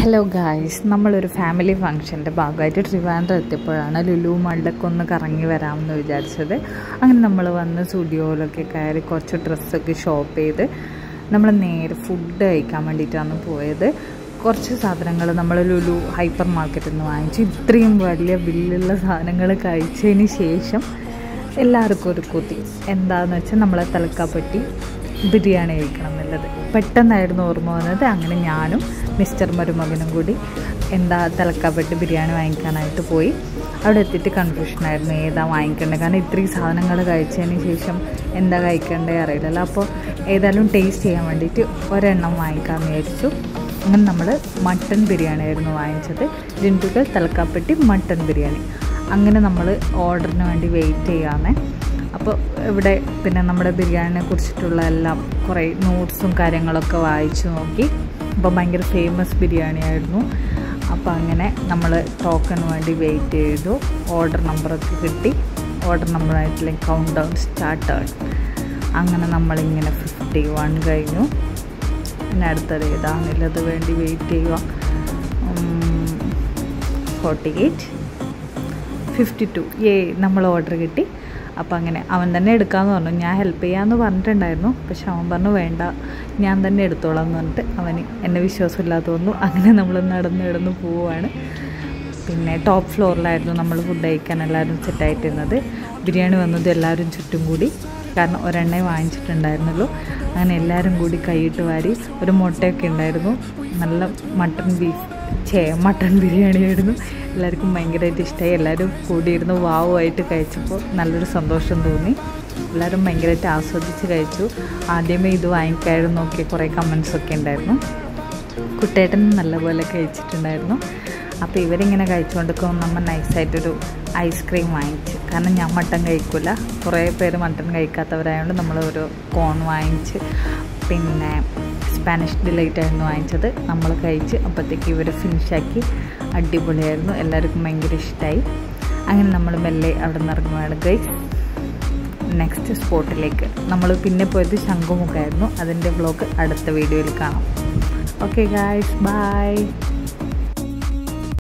hello guys നമ്മളൊരു family ഫംഗ്ഷൻ്റെ ഭാഗമായിട്ട് ട്രിവാൻഡ്രം എത്തിയപ്പോഴാണ് ലുലു മാളിലൊക്കെ ഒന്ന് കറങ്ങി വരാമെന്ന് വിചാരിച്ചത് അങ്ങനെ നമ്മൾ വന്ന് സ്റ്റുഡിയോയിലൊക്കെ കയറി കുറച്ച് ഡ്രസ്സൊക്കെ ഷോപ്പ് ചെയ്ത് നമ്മൾ നേരെ ഫുഡ് കഴിക്കാൻ വേണ്ടിയിട്ടാണ് പോയത് കുറച്ച് സാധനങ്ങൾ നമ്മൾ ലുലു ഹൈപ്പർ മാർക്കറ്റിൽ നിന്ന് വാങ്ങിച്ചു ഇത്രയും വലിയ ബില്ലുള്ള സാധനങ്ങൾ കഴിച്ചതിന് ശേഷം എല്ലാവർക്കും ഒരു കൊതി എന്താണെന്ന് വെച്ചാൽ നമ്മളെ തലക്കാപ്പറ്റി ബിരിയാണി കഴിക്കണം എന്നുള്ളത് പെട്ടെന്നായിരുന്നു ഓർമ്മ വന്നത് അങ്ങനെ ഞാനും മിസ്റ്റർ മരുമകനും കൂടി എന്താ തലക്കാപ്പെട്ട് ബിരിയാണി വാങ്ങിക്കാനായിട്ട് പോയി അവിടെ എത്തിയിട്ട് കൺഫ്യൂഷനായിരുന്നു ഏതാ വാങ്ങിക്കേണ്ടത് കാരണം ഇത്രയും സാധനങ്ങൾ കഴിച്ചതിന് ശേഷം എന്താ കഴിക്കേണ്ടത് അറിയില്ലല്ലോ അപ്പോൾ ഏതായാലും ടേസ്റ്റ് ചെയ്യാൻ വേണ്ടിയിട്ട് ഒരെണ്ണം വാങ്ങിക്കാമെന്ന് വിചാരിച്ചു അങ്ങനെ നമ്മൾ മട്ടൺ ബിരിയാണി ആയിരുന്നു വാങ്ങിച്ചത് ജിൻറ്റുകൾ തലക്കാപ്പെട്ടി മട്ടൺ ബിരിയാണി അങ്ങനെ നമ്മൾ ഓർഡറിന് വേണ്ടി വെയിറ്റ് ചെയ്യാമെന്നേ അപ്പോൾ ഇവിടെ പിന്നെ നമ്മുടെ ബിരിയാണിനെ കുറിച്ചിട്ടുള്ള എല്ലാം കുറേ നോട്ട്സും കാര്യങ്ങളൊക്കെ വായിച്ചു നോക്കി അപ്പോൾ ഭയങ്കര ഫേമസ് ബിരിയാണി ആയിരുന്നു അപ്പോൾ അങ്ങനെ നമ്മൾ ടോക്കൺ വേണ്ടി വെയിറ്റ് ചെയ്തു ഓർഡർ നമ്പറൊക്കെ കിട്ടി ഓർഡർ നമ്പറായിട്ടുള്ള കൗണ്ട് ഡൗൺ സ്റ്റാർട്ടായി അങ്ങനെ നമ്മളിങ്ങനെ ഫിഫ്റ്റി വൺ കഴിഞ്ഞു പിന്നെ അടുത്തത് ഏതാണെന്നുള്ളത് വേണ്ടി വെയിറ്റ് ചെയ്യുക ഫോർട്ടി എയ്റ്റ് ഫിഫ്റ്റി ടു ഏ നമ്മൾ ഓർഡർ കിട്ടി അപ്പോൾ അങ്ങനെ അവൻ തന്നെ എടുക്കാമെന്ന് പറഞ്ഞു ഞാൻ ഹെൽപ്പ് ചെയ്യാമെന്ന് പറഞ്ഞിട്ടുണ്ടായിരുന്നു പക്ഷെ അവൻ പറഞ്ഞു വേണ്ട ഞാൻ തന്നെ എടുത്തോളാം എന്ന് പറഞ്ഞിട്ട് അവന് എന്നെ വിശ്വാസമില്ലാതെ തോന്നുന്നു അങ്ങനെ നമ്മൾ നടന്ന് നടന്ന് പോവുകയാണ് പിന്നെ ടോപ്പ് ഫ്ലോറിലായിരുന്നു നമ്മൾ ഫുഡ് കഴിക്കാൻ എല്ലാവരും സെറ്റായിട്ടിരുന്നത് ബിരിയാണി വന്നത് എല്ലാവരും ചുറ്റും കൂടി കാരണം ഒരെണ്ണേ വാങ്ങിച്ചിട്ടുണ്ടായിരുന്നുള്ളൂ അങ്ങനെ എല്ലാവരും കൂടി കൈയിട്ട് വാരി ഒരു മുട്ടയൊക്കെ ഉണ്ടായിരുന്നു നല്ല മട്ടൺ ബീഫ് ചേ മട്ടൺ ബിരിയാണി ആയിരുന്നു എല്ലാവർക്കും ഭയങ്കരമായിട്ട് ഇഷ്ടമായി എല്ലാവരും കൂടിയിരുന്ന് വാവുമായിട്ട് കഴിച്ചപ്പോൾ നല്ലൊരു സന്തോഷം തോന്നി എല്ലാവരും ഭയങ്കരമായിട്ട് ആസ്വദിച്ച് കഴിച്ചു ആദ്യമേ ഇത് വാങ്ങിക്കായിരുന്നു നോക്കിയ കുറേ കമൻസൊക്കെ ഉണ്ടായിരുന്നു കുട്ടേട്ടൻ നല്ലപോലെ കഴിച്ചിട്ടുണ്ടായിരുന്നു അപ്പോൾ ഇവരിങ്ങനെ കഴിച്ചുകൊണ്ടിരിക്കുമ്പോൾ നമ്മൾ നൈസായിട്ടൊരു ഐസ്ക്രീം വാങ്ങിച്ച് കാരണം ഞാൻ മട്ടൻ കഴിക്കില്ല കുറേ പേര് മട്ടൻ കഴിക്കാത്തവരായതുകൊണ്ട് നമ്മൾ ഒരു കോൺ വാങ്ങിച്ച് പിന്നെ സ്പാനിഷ് ഡിലൈറ്റ് ആയിരുന്നു വാങ്ങിച്ചത് നമ്മൾ കഴിച്ച് അപ്പോഴത്തേക്ക് ഇവർ ഫിനിഷാക്കി അടിപൊളിയായിരുന്നു എല്ലാവർക്കും ഭയങ്കര ഇഷ്ടമായി അങ്ങനെ നമ്മൾ മെല്ലെ അവിടെ നിന്ന് ഇറങ്ങുകയാണ് ഗൈസ് നെക്സ്റ്റ് സ്പോട്ടിലേക്ക് നമ്മൾ പിന്നെ പോയത് ശംഖുമുഖമായിരുന്നു അതിൻ്റെ വ്ലോഗ് അടുത്ത വീഡിയോയിൽ കാണാം ഓക്കെ ഗായ്സ് ബൈ